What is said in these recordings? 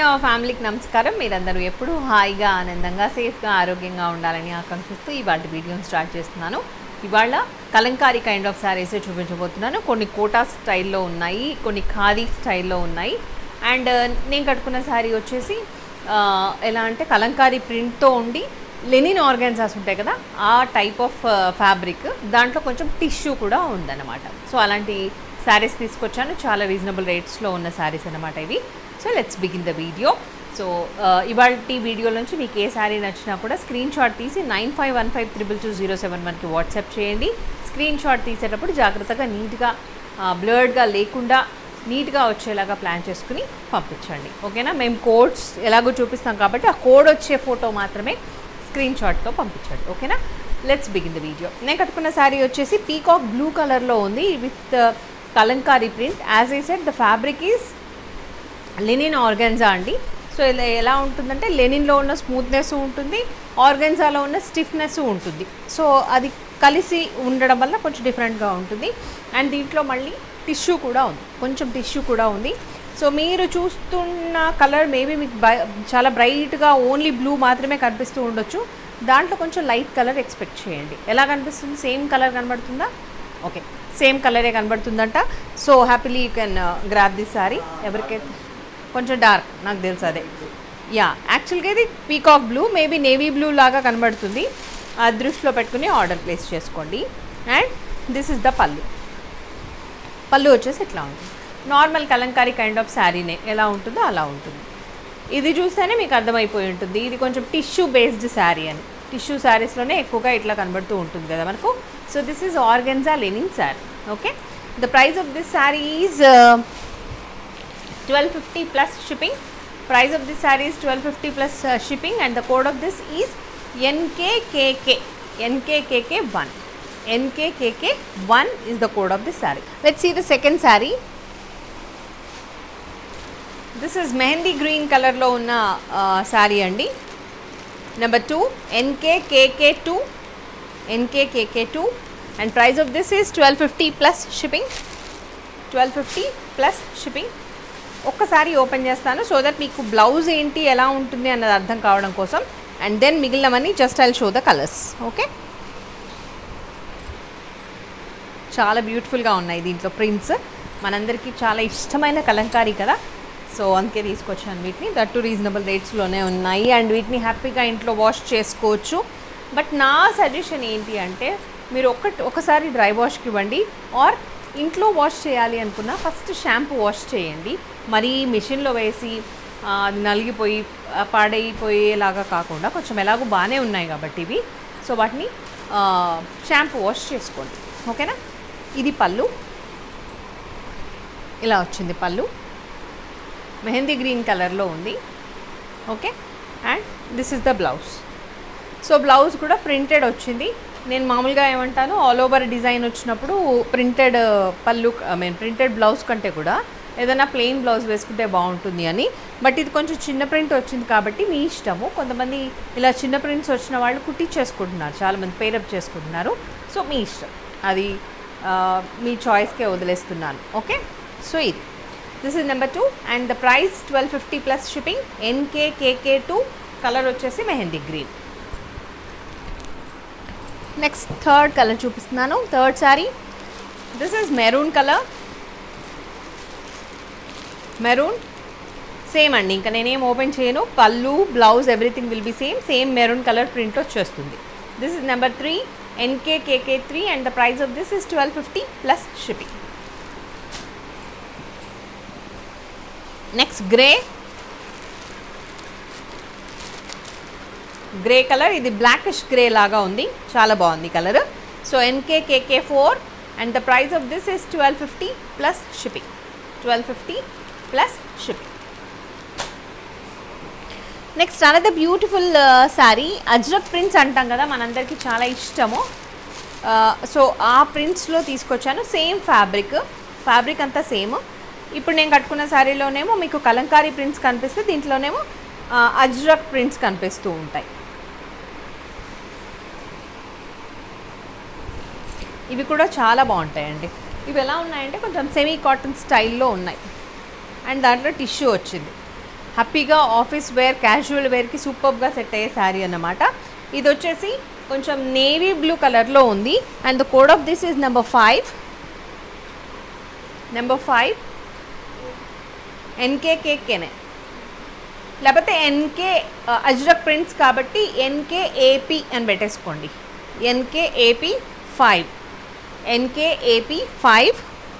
అభినవ ఫ్యామిలీకి నమస్కారం మీరందరూ ఎప్పుడూ హాయిగా ఆనందంగా సేఫ్గా ఆరోగ్యంగా ఉండాలని ఆకాంక్షిస్తూ ఇవాళ వీడియోని స్టార్ట్ చేస్తున్నాను ఇవాళ కలంకారీ కైండ్ ఆఫ్ శారీసే చూపించబోతున్నాను కొన్ని కోటా స్టైల్లో ఉన్నాయి కొన్ని ఖాదీ స్టైల్లో ఉన్నాయి అండ్ నేను కట్టుకున్న శారీ వచ్చేసి ఆ, ఎలా అంటే కలంకారీ ప్రింట్తో ఉండి లెనిన్ ఆర్గాన్జాస్ ఉంటాయి కదా ఆ టైప్ ఆఫ్ ఫ్యాబ్రిక్ దాంట్లో కొంచెం టిష్యూ కూడా ఉందన్నమాట సో అలాంటి శారీస్ తీసుకొచ్చాను చాలా రీజనబుల్ రేట్స్లో ఉన్న శారీస్ అనమాట ఇవి so let's begin the video సో ఇవాళ వీడియో నుంచి మీకు ఏ శారీ నచ్చినా కూడా స్క్రీన్ షాట్ తీసి nine five one five triple two zero seven వన్కి వాట్సాప్ చేయండి స్క్రీన్ షాట్ తీసేటప్పుడు జాగ్రత్తగా నీట్గా బ్లర్డ్గా లేకుండా నీట్గా వచ్చేలాగా ప్లాన్ చేసుకుని పంపించండి ఓకేనా మేము కోడ్స్ ఎలాగో చూపిస్తాం కాబట్టి ఆ కోడ్ వచ్చే ఫోటో మాత్రమే స్క్రీన్ షాట్తో పంపించండి ఓకేనా లెట్స్ బిగిన్ ద వీడియో నేను కట్టుకున్న శారీ వచ్చేసి పీకాక్ బ్లూ కలర్లో ఉంది with Kalamkari print as I said the fabric is linen organza అండి సో ఇలా ఎలా ఉంటుందంటే లెనిన్లో ఉన్న స్మూత్నెస్ ఉంటుంది ఆర్గాన్జాలో ఉన్న స్టిఫ్నెస్ ఉంటుంది సో అది కలిసి ఉండడం వల్ల కొంచెం డిఫరెంట్గా ఉంటుంది అండ్ దీంట్లో మళ్ళీ టిష్యూ కూడా ఉంది కొంచెం టిష్యూ కూడా ఉంది సో మీరు చూస్తున్న కలర్ మేబీ మీకు బై చాలా బ్రైట్గా ఓన్లీ బ్లూ మాత్రమే కనిపిస్తూ ఉండొచ్చు దాంట్లో కొంచెం లైట్ కలర్ ఎక్స్పెక్ట్ చేయండి ఎలా కనిపిస్తుంది సేమ్ కలర్ కనబడుతుందా ఓకే సేమ్ కలరే కనబడుతుందంట so happily you can grab this sari ఎవరికైతే కొంచెం డార్క్ నాకు తెలుసు అదే యా యాక్చువల్గా ఇది peacock blue maybe navy blue లాగా కనబడుతుంది ఆ దృష్టిలో పెట్టుకుని ఆర్డర్ ప్లేస్ చేసుకోండి and this is the pallu pallu వచ్చేసి ఇట్లా ఉంటుంది నార్మల్ కలంకారీ కైండ్ ఆఫ్ శారీనే ఎలా ఉంటుందో అలా ఉంటుంది ఇది చూస్తేనే మీకు అర్థమైపోయి ఉంటుంది ఇది కొంచెం టిష్యూ బేస్డ్ శారీ అని టిష్యూ శారీస్లోనే ఎక్కువగా ఇట్లా కనబడుతూ ఉంటుంది కదా మనకు so this is organza linen sari okay the price of this sari is twelve fifty plus shipping price of this sari is twelve fifty plus shipping and the code of this is N K K K N K K K one N K K K one is the code of this sari let see the second sari this is mehndi green కలర్లో ఉన్న శారీ అండి number two N K K K two N K K K two and price of this is twelve fifty plus shipping twelve fifty plus shipping ఒక్కసారి open చేస్తాను so that మీకు blouse ఏంటి ఎలా ఉంటుంది అన్నది అర్థం కావడం కోసం అండ్ దెన్ మిగిలినవన్నీ just I'll show the colours okay చాలా బ్యూటిఫుల్గా ఉన్నాయి దీంట్లో ప్రింట్స్ మనందరికీ చాలా ఇష్టమైన కలంకారీ కదా సో అందుకే తీసుకొచ్చాను వీటిని దట్టు రీజనబుల్ రేట్స్లోనే ఉన్నాయి అండ్ వీటిని హ్యాపీగా ఇంట్లో వాష్ చేసుకోవచ్చు బట్ నా సజెషన్ ఏంటి అంటే మీరు ఒక ఒకసారి డ్రై వాష్కి ఇవ్వండి ఆర్ ఇంట్లో వాష్ చేయాలి అనుకున్నా ఫస్ట్ షాంపూ వాష్ చేయండి మరీ మిషన్లో వేసి ఆ, అది నలిగిపోయి ఆ, పాడైపోయేలాగా కాకుండా కొంచెం ఎలాగో బాగానే ఉన్నాయి కాబట్టి ఇవి సో వాటిని షాంపూ వాష్ చేసుకోండి ఓకేనా ఇది పళ్ళు ఇలా వచ్చింది పళ్ళు మెహందీ గ్రీన్ కలర్లో ఉంది okay and this is the blouse so blouse కూడా ప్రింటెడ్ వచ్చింది నేను మామూలుగా ఏమంటాను ఆల్ ఓవర్ డిజైన్ వచ్చినప్పుడు printed pallu I mean printed blouse కంటే కూడా ఏదైనా ప్లెయిన్ బ్లౌజ్ వేసుకుంటే బాగుంటుంది అని బట్ ఇది కొంచెం చిన్న ప్రింట్ వచ్చింది కాబట్టి మీ ఇష్టము కొంతమంది ఇలా చిన్న ప్రింట్స్ వచ్చిన వాళ్ళు కుట్టించేసుకుంటున్నారు చాలామంది పేరప్ చేసుకుంటున్నారు సో మీ ఇష్టం అది ఆ, మీ చాయిస్కే వదిలేస్తున్నాను ఓకే సో ఇది this is number two and the price twelve fifty plus shipping N K K K two colour వచ్చేసి mehndi green next third colour చూపిస్తున్నాను third sari this is maroon colour maroon same అండి ఇంకా నేనేం ఓపెన్ చేయను pallu blouse everything will be same same maroon colour print వచ్చేస్తుంది this is number three N K K K three and the price of this is twelve fifty plus shipping next grey grey colour ఇది blackish grey లాగా ఉంది చాలా బాగుంది colour so N K K K four and the price of this is twelve fifty plus shipping twelve fifty plus shipping next another beautiful sari Ajrakh prints అంటాం కదా మనందరికీ చాలా ఇష్టము సో ఆ ప్రింట్స్లో తీసుకొచ్చాను సేమ్ ఫ్యాబ్రిక్ ఫ్యాబ్రిక్ అంతా సేమ్ ఇప్పుడు నేను కట్టుకున్న శారీలోనేమో మీకు కలంకారీ ప్రింట్స్ కనిపిస్తే దీంట్లోనేమో ఆ, అజ్రక్ ప్రింట్స్ కనిపిస్తూ ఉంటాయి ఇవి కూడా చాలా బాగుంటాయండి ఇవి ఎలా ఉన్నాయంటే కొంచెం సెమీ కాటన్ స్టైల్లో ఉన్నాయి అండ్ దాంట్లో టిష్యూ వచ్చింది హ్యాపీగా ఆఫీస్ వేర్ క్యాజువల్ వేర్కి సూపర్గా సెట్ అయ్యే శారీ అన్నమాట ఇది వచ్చేసి కొంచెం నేవీ బ్లూ కలర్లో ఉంది and the code of this is number five number five ఎన్కేకేకేనే లేకపోతే ఎన్కే అజ్రక్ ప్రింట్స్ కాబట్టి ఎన్కే ఏపీ అని పెట్టేసుకోండి NK AP five NK AP five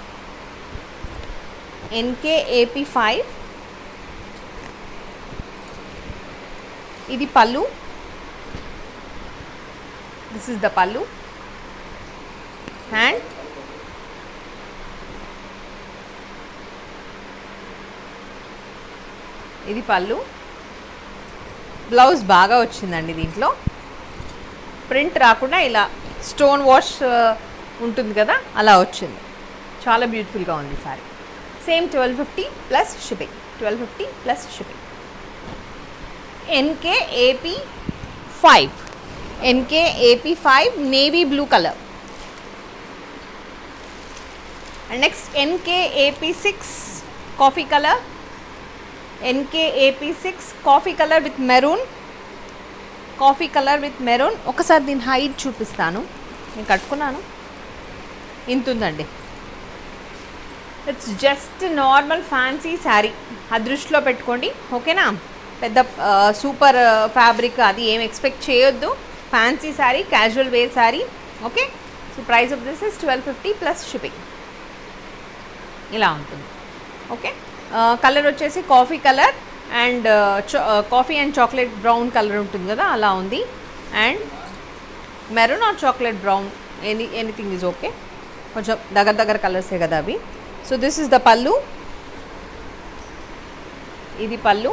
NK AP five ఇది pallu this is the pallu and ఇది పళ్ళు బ్లౌజ్ బాగా వచ్చిందండి దీంట్లో ప్రింట్ రాకుండా ఇలా స్టోన్ వాష్ ఉంటుంది కదా అలా వచ్చింది చాలా బ్యూటిఫుల్గా ఉంది sari same twelve fifty plus shipping twelve fifty plus shipping NK AP five NK AP five navy blue colour and next NK AP six coffee colour NK AP six coffee colour with maroon coffee colour with maroon ఒకసారి దీని height చూపిస్తాను నేను కట్టుకున్నాను ఇంత ఉందండి it's just normal fancy sari ఆ దృష్టిలో పెట్టుకోండి ఓకేనా పెద్ద సూపర్ ఫ్యాబ్రిక్ అది ఏం ఎక్స్పెక్ట్ చేయొద్దు fancy sari casual wear sari okay so price of this is twelve fifty plus shipping ఇలా ఉంటుంది ఓకే కలర్ వచ్చేసి coffee colour and coffee and chocolate brown colour ఉంటుంది కదా అలా ఉంది and maroon or chocolate brown any anything is okay కొంచెం దగ్గర దగ్గర కలర్సే కదా అవి so this is the pallu ఇది పళ్ళు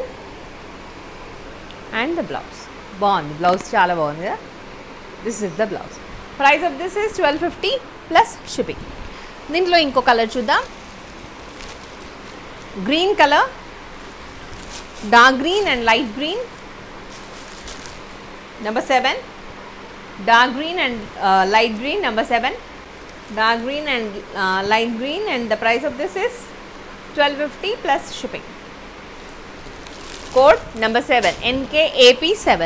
అండ్ ద బ్లౌజ్ బాగుంది బ్లౌజ్ చాలా బాగుంది కదా this is the blouse price of this is twelve fifty plus shipping దీంట్లో ఇంకో కలర్ చూద్దాం green colour dark green and light green number seven dark green and light green number seven dark green and uh, light green and the price of this is 1250 plus shipping code number 7 nkap7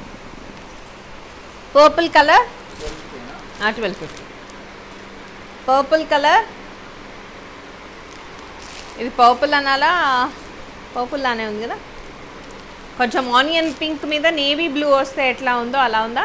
purple color ah 1250 purple color ఇది purple అనాలా purple లానే ఉంది కదా కొంచెం onion pink మీద navy blue వస్తే ఎట్లా ఉందో అలా ఉందా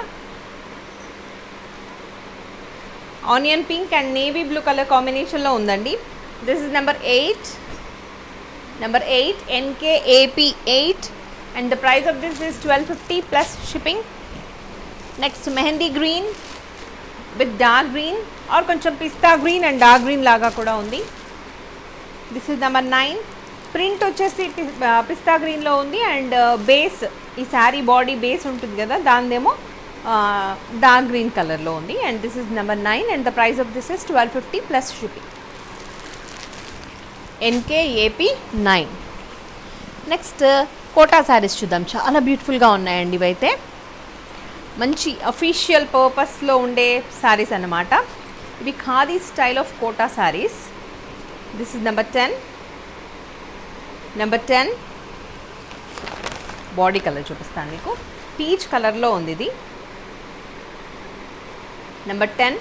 onion pink and navy blue colour కాంబినేషన్లో ఉందండి this is number eight number eight NK AP eight and the price of this is twelve fifty plus shipping next mehndi green with dark green or కొంచెం pista green and dark green లాగా కూడా ఉంది this is number nine print వచ్చేసి పిస్తా గ్రీన్లో ఉంది and base ఈ sari body base ఉంటుంది కదా దానిదేమో డార్క్ గ్రీన్ కలర్లో ఉంది and this is number nine and the price of this is twelve fifty plus shipping NK AP nine next Kota saris చూద్దాం చాలా బ్యూటిఫుల్గా ఉన్నాయండి ఇవైతే మంచి అఫీషియల్ పర్పస్లో ఉండే శారీస్ అన్నమాట ఇవి khadi style of Kota saris this is number ten number ten body colour చూపిస్తాను మీకు పీచ్ కలర్లో ఉంది ఇది నెంబర్ టెన్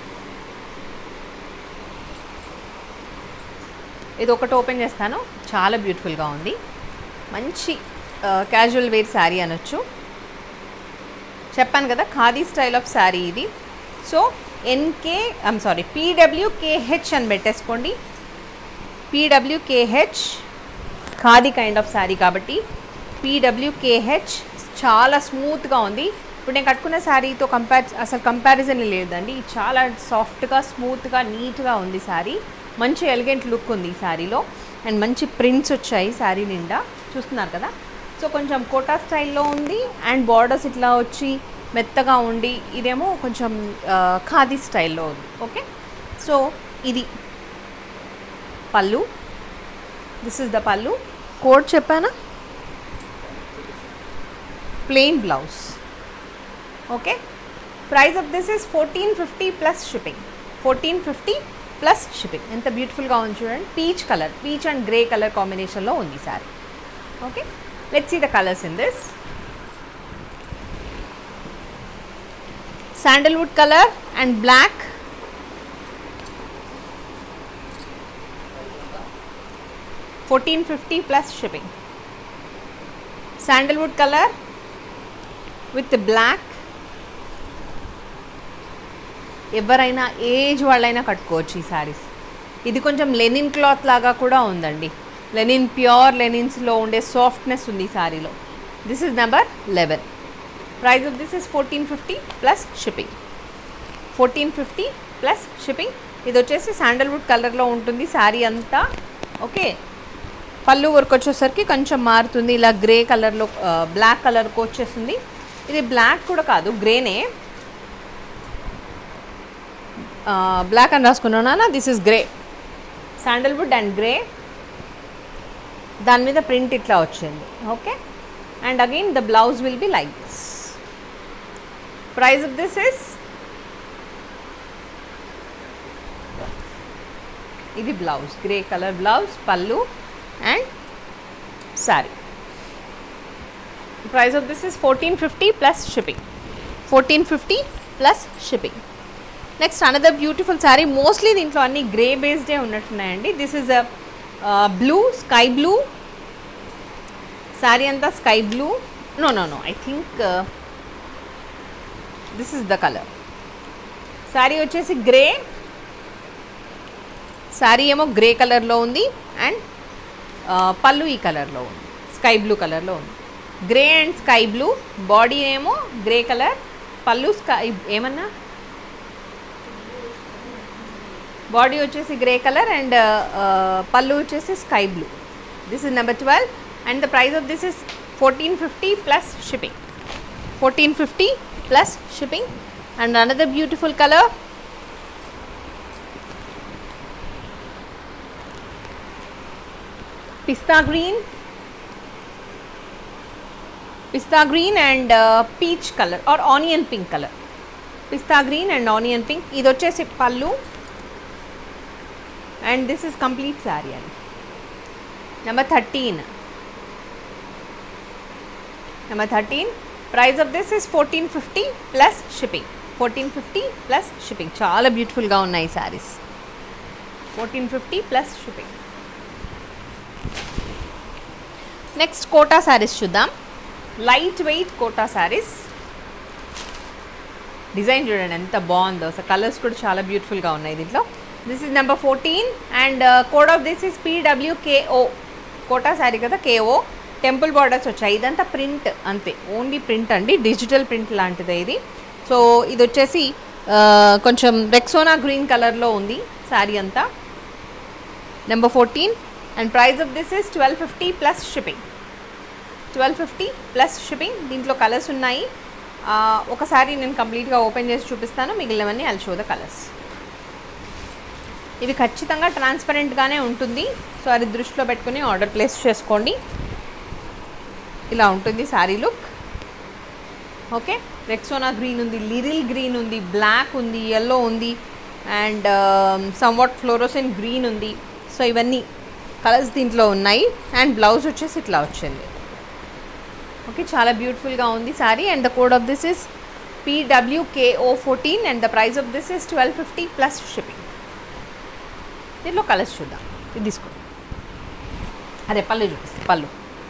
ఇది ఒకటి ఓపెన్ చేస్తాను చాలా బ్యూటిఫుల్గా ఉంది మంచి క్యాజువల్ వేర్ శారీ అనొచ్చు చెప్పాను కదా ఖాదీ స్టైల్ ఆఫ్ శారీ ఇది so NK I'm sorry P W K H అని పెట్టేసుకోండి P W K H khadi kind of sari కాబట్టి పీడబ్ల్యూకేహెచ్ చాలా స్మూత్గా ఉంది ఇప్పుడు నేను కట్టుకున్న శారీతో కంపేర్ అసలు కంపారిజన్ లేదండి చాలా సాఫ్ట్గా స్మూత్గా నీట్గా ఉంది శారీ మంచి ఎలిగెంట్ లుక్ ఉంది ఈ శారీలో అండ్ మంచి ప్రింట్స్ వచ్చాయి శారీ నిండా చూస్తున్నారు కదా సో కొంచెం కోటా స్టైల్లో ఉంది అండ్ బార్డర్స్ ఇట్లా వచ్చి మెత్తగా ఉండి ఇదేమో కొంచెం ఖాదీ స్టైల్లో ఉంది ఓకే సో ఇది pallu this is the pallu code చెప్పానా plain blouse okay price of this is fourteen fifty plus shipping fourteen fifty plus shipping ఎంత బ్యూటిఫుల్గా ఉంది చూడండి peach colour peach and grey colour కాంబినేషన్లో ఉంది sari okay let's see the colours in this sandalwood colour and black fourteen fifty plus shipping sandalwood colour with black ఎవరైనా age వాళ్ళైనా కట్టుకోవచ్చు ఈ శారీస్ ఇది కొంచెం లెనిన్ క్లాత్ లాగా కూడా ఉందండి లెనిన్ ప్యూర్ లెనిన్స్లో ఉండే సాఫ్ట్నెస్ ఉంది ఈ శారీలో this is number eleven price of this is fourteen fifty plus shipping fourteen fifty plus shipping ఇది వచ్చేసి శాండల్వుడ్ కలర్లో ఉంటుంది శారీ అంతా ఓకే పళ్ళు వర్క్ వచ్చేసరికి కొంచెం మారుతుంది ఇలా గ్రే కలర్లో బ్లాక్ కలర్కి వచ్చేస్తుంది ఇది బ్లాక్ కూడా కాదు గ్రేనే బ్లాక్ అని రాసుకున్నానా this is grey sandalwood and grey దాని మీద ప్రింట్ ఇట్లా వచ్చింది okay and again the blouse will be like this price of this is ఇది blouse grey colour blouse pallu and sari price of this is fourteen fifty plus shipping fourteen fifty plus shipping next another beautiful sari mostly దీంట్లో అన్ని grey బేస్డే ఉన్నట్టున్నాయండి this is a blue sky blue sari అంతా sky blue no no no I think this is the colour sari వచ్చేసి grey sari ఏమో grey కలర్లో ఉంది and పళ్ళు ఈ కలర్లో ఉంది స్కై బ్లూ కలర్లో ఉంది grey and sky blue body ఏమో గ్రే కలర్ పళ్ళు స్కై ఏమన్నా బాడీ వచ్చేసి గ్రే కలర్ అండ్ పళ్ళు వచ్చేసి sky blue this is number twelve and the price of this is fourteen fifty plus shipping fourteen fifty plus shipping and another beautiful colour pista green pista green and peach colour or onion pink colour pista green and onion pink ఇది వచ్చేసి pallu and this is complete sari అండి number thirteen number thirteen price of this is fourteen fifty plus shipping fourteen fifty plus shipping చాలా బ్యూటిఫుల్గా ఉన్నాయి saris fourteen fifty plus shipping next Kota saris చూద్దాం light weight Kota saris design చూడండి ఎంత బాగుందో అసలు కలర్స్ కూడా చాలా బ్యూటిఫుల్గా ఉన్నాయి దీంట్లో this is number fourteen and code of this is PWKO Kota sari కదా కేఓ టెంపుల్ బార్డర్స్ వచ్చాయి ఇదంతా ప్రింట్ అంతే ఓన్లీ ప్రింట్ అండి డిజిటల్ ప్రింట్ లాంటిదే ఇది సో ఇది వచ్చేసి ఆ, కొంచెం రెక్సోనా గ్రీన్ కలర్లో ఉంది శారీ అంతా number fourteen and price of this is twelve fifty plus shipping twelve fifty plus shipping దీంట్లో కలర్స్ ఉన్నాయి ఆ, ఒకసారి నేను కంప్లీట్గా ఓపెన్ చేసి చూపిస్తాను మిగిలినవన్నీ అల్ షో ద కలర్స్ ఇది ఖచ్చితంగా ట్రాన్స్పరెంట్గానే ఉంటుంది సో అది దృష్టిలో పెట్టుకుని ఆర్డర్ ప్లేస్ చేసుకోండి ఇలా ఉంటుంది sari look okay Rexona green ఉంది లిరిల్ గ్రీన్ ఉంది బ్లాక్ ఉంది ఎల్లో ఉంది అండ్ సమ్వాట్ ఫ్లోరోసెన్ గ్రీన్ ఉంది సో ఇవన్నీ కలర్స్ దీంట్లో ఉన్నాయి అండ్ బ్లౌజ్ వచ్చేసి ఇట్లా వచ్చింది ఓకే చాలా బ్యూటిఫుల్గా ఉంది sari and the code of this is PWKO fourteen and the price of this is twelve fifty plus shipping దీంట్లో కలర్స్ చూద్దాం ఇది తీసుకో అదే పళ్ళు చూపిస్తే పళ్ళు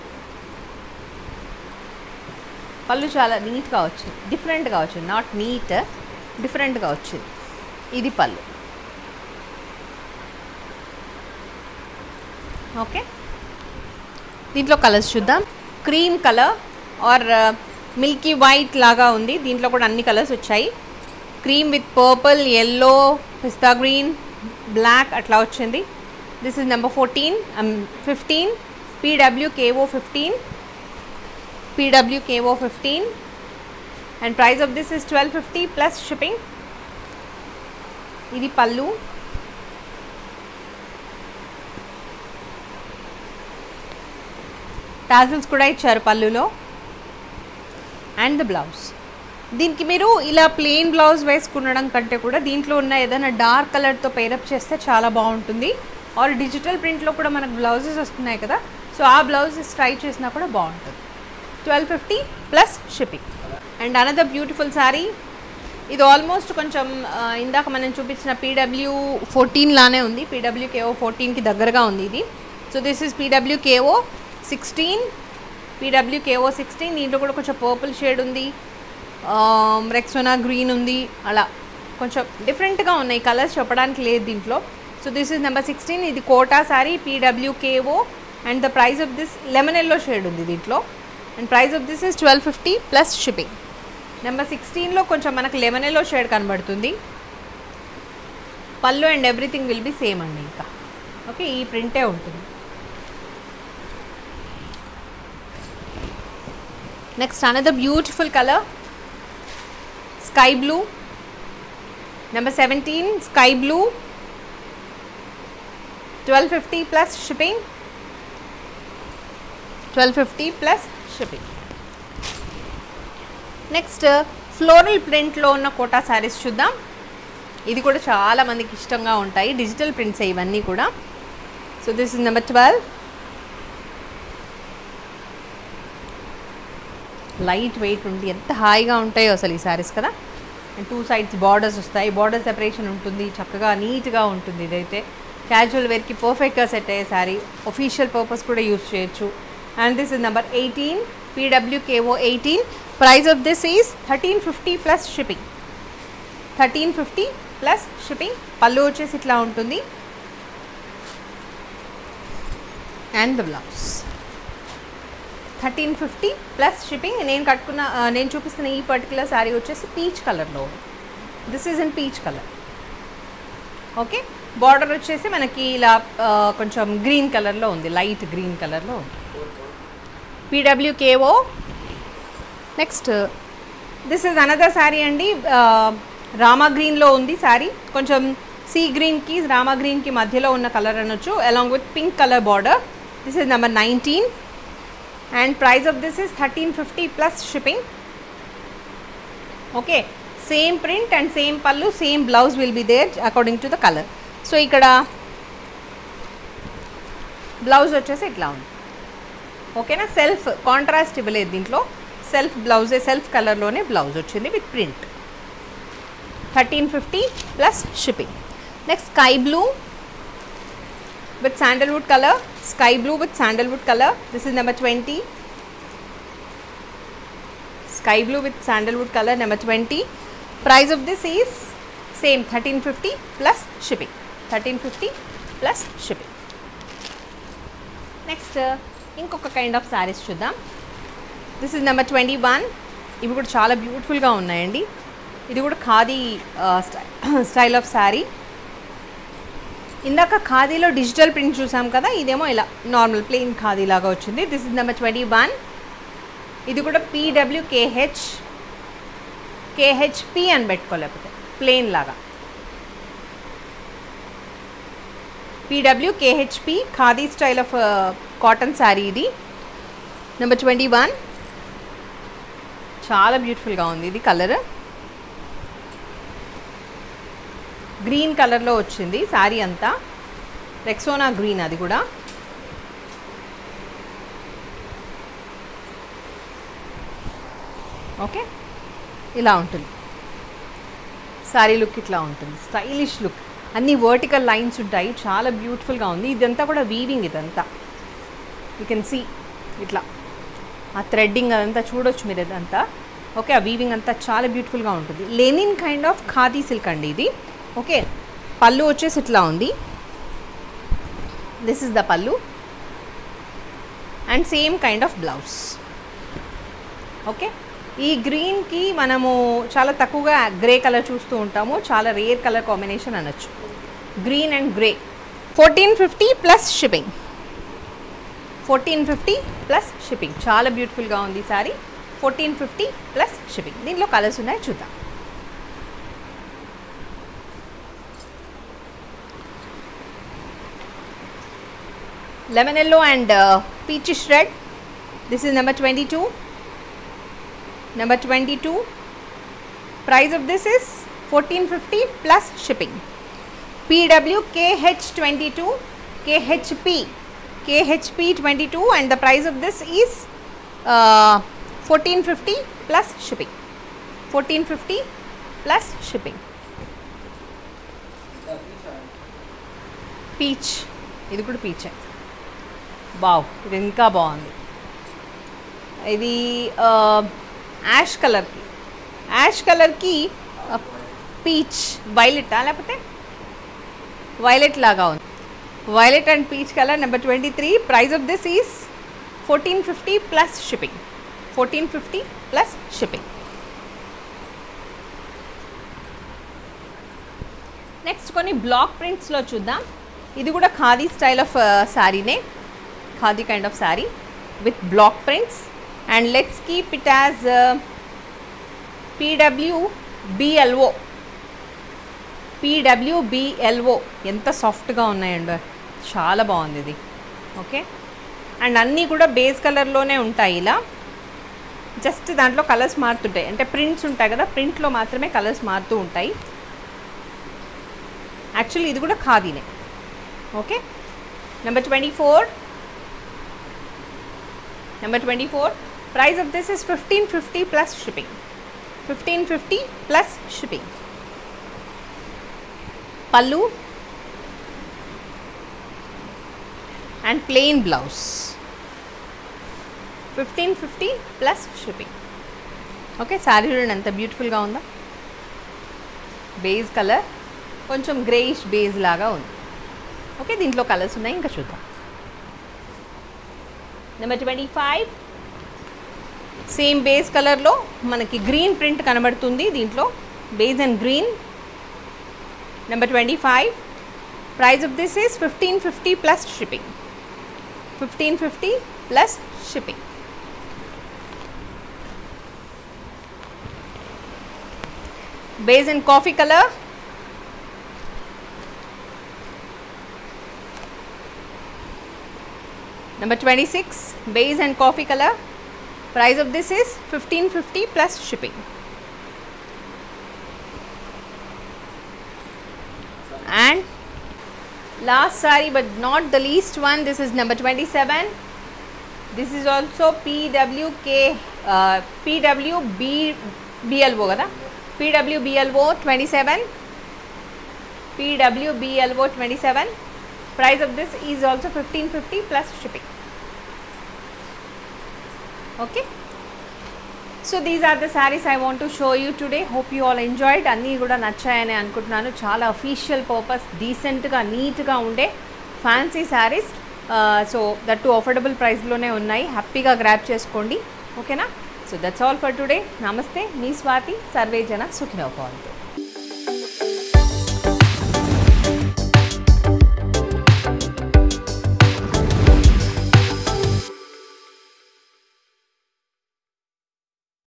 పళ్ళు చాలా నీట్గా వచ్చింది డిఫరెంట్గా వచ్చింది నాట్ నీట్ డిఫరెంట్గా వచ్చింది ఇది పళ్ళు ఓకే దీంట్లో కలర్స్ చూద్దాం cream colour or milky white లాగా ఉంది దీంట్లో కూడా అన్ని కలర్స్ వచ్చాయి cream with purple yellow pista green black అట్లా వచ్చింది this is number fourteen fifteen PWKO fifteen PWKO fifteen and price of this is twelve fifty plus shipping ఇది పళ్ళు టాజిల్స్ కూడా ఇచ్చారు పళ్ళులో అండ్ ద బ్లౌజ్ దీనికి మీరు ఇలా ప్లెయిన్ బ్లౌజ్ వేసుకునడం కంటే కూడా దీంట్లో ఉన్న ఏదైనా డార్క్ కలర్తో పేరప్ చేస్తే చాలా బాగుంటుంది ఆర్ డిజిటల్ ప్రింట్లో కూడా మనకు బ్లౌజెస్ వస్తున్నాయి కదా సో ఆ బ్లౌజ్ ట్రై చేసినా కూడా బాగుంటుంది twelve fifty plus shipping and another beautiful sari ఇది ఆల్మోస్ట్ కొంచెం ఆ, ఇందాక మనం చూపించిన పీడబ్ల్యూ ఫోర్టీన్ లానే ఉంది పీడబ్ల్యూ కేఓ ఫోర్టీన్కి దగ్గరగా ఉంది ఇది so this is PW KO sixteen PW KO sixteen దీంట్లో కూడా కొంచెం పర్పుల్ షేడ్ ఉంది రెక్సోనా గ్రీన్ ఉంది అలా కొంచెం డిఫరెంట్గా ఉన్నాయి కలర్స్ చెప్పడానికి లేదు దీంట్లో so this is number sixteen ఇది Kota sari PW KO and the price of this lemon yellow shade ఉంది దీంట్లో and price of this is twelve fifty plus shipping number సిక్స్టీన్లో కొంచెం మనకు లెమన్ ఎల్లో షేడ్ కనబడుతుంది pallu and everything will be same అండి ఇంకా okay ఈ ప్రింటే ఉంటుంది next another beautiful colour sky blue number seventeen sky blue twelve fifty plus shipping twelve fifty plus shipping next floral ప్రింట్లో ఉన్న కోటా శారీస్ చూద్దాం ఇది కూడా చాలా మందికి ఇష్టంగా ఉంటాయి డిజిటల్ ప్రింట్స్ ఇవన్నీ కూడా so this is number twelve light weight ఉండి ఎంత హాయిగా ఉంటాయో అసలు ఈ శారీస్ కదా అండ్ టూ సైడ్స్ బార్డర్స్ వస్తాయి బార్డర్ సెపరేషన్ ఉంటుంది చక్కగా నీట్గా ఉంటుంది ఇదైతే క్యాజువల్ వేర్కి పర్ఫెక్ట్గా సెట్ అయ్యే శారీ ఒఫీషియల్ పర్పస్ కూడా యూస్ చేయొచ్చు and this is number eighteen PWKO eighteen price of this is thirteen fifty plus shipping thirteen fifty plus shipping pallu వచ్చేసి ఇట్లా ఉంటుంది and the blouse thirteen fifty plus shipping నేను కట్టుకున్న ఆ, నేను చూపిస్తున్న ఈ పర్టికులర్ శారీ వచ్చేసి పీచ్ కలర్లో this is in peach colour okay border వచ్చేసి మనకి ఇలా ఆ, కొంచెం గ్రీన్ కలర్లో ఉంది లైట్ గ్రీన్ కలర్లో ఉంది PWKO next this is another sari అండి ఆ, రామా గ్రీన్లో ఉంది శారీ కొంచెం సీ గ్రీన్కి రామా గ్రీన్కి మధ్యలో ఉన్న కలర్ అనొచ్చు along with pink colour border this is number nineteen and price of this is thirteen fifty plus shipping okay same print and same pallu same blouse will be there according to the colour so ఇక్కడ blouse వచ్చేసి ఇట్లా ఉంది ఓకేనా self contrast ఇవ్వలేదు దీంట్లో self బ్లౌజే self కలర్లోనే blouse వచ్చింది with print thirteen fifty plus shipping next sky blue with sandalwood color sky blue with sandalwood color this is number 20 sky blue with sandalwood color number 20 price of this is same 1350 plus shipping 1350 plus shipping next ఇంకొక kind of saris చూద్దాం this is number twenty one ఇవి కూడా చాలా బ్యూటిఫుల్గా ఉన్నాయండి ఇది కూడా khadi style of sari ఇందాక ఖాదీలో డిజిటల్ ప్రింట్ చూసాం కదా ఇదేమో ఇలా నార్మల్ ప్లెయిన్ ఖాదీ లాగా వచ్చింది this is number twenty one ఇది కూడా పీడబ్ల్యూ కేహెచ్ కేహెచ్పి అని పెట్టుకోలేకపోతే ప్లెయిన్ లాగా PW KHP khadi style of cotton sari ఇది నెంబర్ ట్వంటీ వన్ చాలా బ్యూటిఫుల్గా ఉంది ఇది కలర్ గ్రీన్ కలర్లో వచ్చింది శారీ అంతా రెక్సోనా గ్రీన్ అది కూడా ఓకే ఇలా ఉంటుంది శారీ లుక్ ఇట్లా ఉంటుంది స్టైలిష్ లుక్ అన్ని వర్టికల్ లైన్స్ ఉంటాయి చాలా బ్యూటిఫుల్గా ఉంది ఇదంతా కూడా వీవింగ్ ఇదంతా యూ కెన్ సీ ఇట్లా ఆ థ్రెడ్డింగ్ అదంతా చూడొచ్చు మీరు ఇదంతా ఓకే ఆ వీవింగ్ అంతా చాలా బ్యూటిఫుల్గా ఉంటుంది linen kind of khadi silk అండి ఇది ఓకే పళ్ళు వచ్చేసి ఇట్లా ఉంది this is the pallu and same kind of blouse okay ఈ గ్రీన్కి మనము చాలా తక్కువగా గ్రే కలర్ చూస్తూ ఉంటాము చాలా రేర్ కలర్ కాంబినేషన్ అనొచ్చు green and grey fourteen fifty plus shipping fourteen fifty plus shipping చాలా బ్యూటిఫుల్గా ఉంది ఈ sari fourteen fifty plus shipping దీంట్లో కలర్స్ ఉన్నాయి చూద్దాం lemon yellow and uh, peachish red this is number 22 number 22 price of this is 1450 plus shipping pw kh22 khp KHP twenty two and the price of this is fourteen fifty plus shipping fourteen fifty plus shipping peach ఇది కూడా పీచే బావ్ ఇది ఇంకా బాగుంది ఇది ash కలర్కి ash కలర్కి పీచ్ వైలెట్ లేకపోతే వైలెట్ లాగా ఉంది violet and peach colour number twenty three price of this is fourteen fifty plus shipping fourteen fifty plus shipping next కొన్ని బ్లాక్ ప్రింట్స్లో చూద్దాం ఇది కూడా ఖాదీ స్టైల్ ఆఫ్ శారీనే khadi kind of sari with black prints and let's keep it as PW BLO PWBLO ఎంత సాఫ్ట్గా ఉన్నాయండి చాలా బాగుంది ఇది ఓకే అండ్ అన్నీ కూడా బేస్ కలర్లోనే ఉంటాయి ఇలా జస్ట్ దాంట్లో కలర్స్ మారుతుంటాయి అంటే ప్రింట్స్ ఉంటాయి కదా ప్రింట్లో మాత్రమే కలర్స్ మారుతూ ఉంటాయి యాక్చువల్లీ ఇది కూడా ఖాదీనే okay number twenty four number twenty four price of this is fifteen fifty plus shipping fifteen fifty plus shipping pallu and plain blouse fifteen fifty plus shipping okay sari చూడండి ఎంత బ్యూటిఫుల్గా ఉందా బేస్ కలర్ కొంచెం గ్రేయిష్ బేస్ లాగా ఉంది okay దీంట్లో colours ఉన్నాయి ఇంకా చూద్దాం number twenty five same base కలర్లో మనకి గ్రీన్ ప్రింట్ కనబడుతుంది దీంట్లో base and green number twenty five price of this is fifteen fifty plus shipping fifteen fifty plus shipping base and coffee colour Number 26, beige and coffee color. Price of this is 1550 plus shipping. And last saree but not the least one, this is number 27. This is also PWK, uh, PWB, BLO కదా PWBLO 27. PWBLO 27. Price of this is also 1550 plus shipping. Okay. So these are the saris I want to show you today hope you all enjoyed అన్నీ కూడా నచ్చాయని అనుకుంటున్నాను చాలా official purpose డీసెంట్గా నీట్గా ఉండే fancy saris so that to affordable ప్రైస్లోనే ఉన్నాయి హ్యాపీగా గ్రాప్ చేసుకోండి ఓకేనా so that's all for today నమస్తే మీ స్వాతి సర్వే జన సుఖినో భవంతు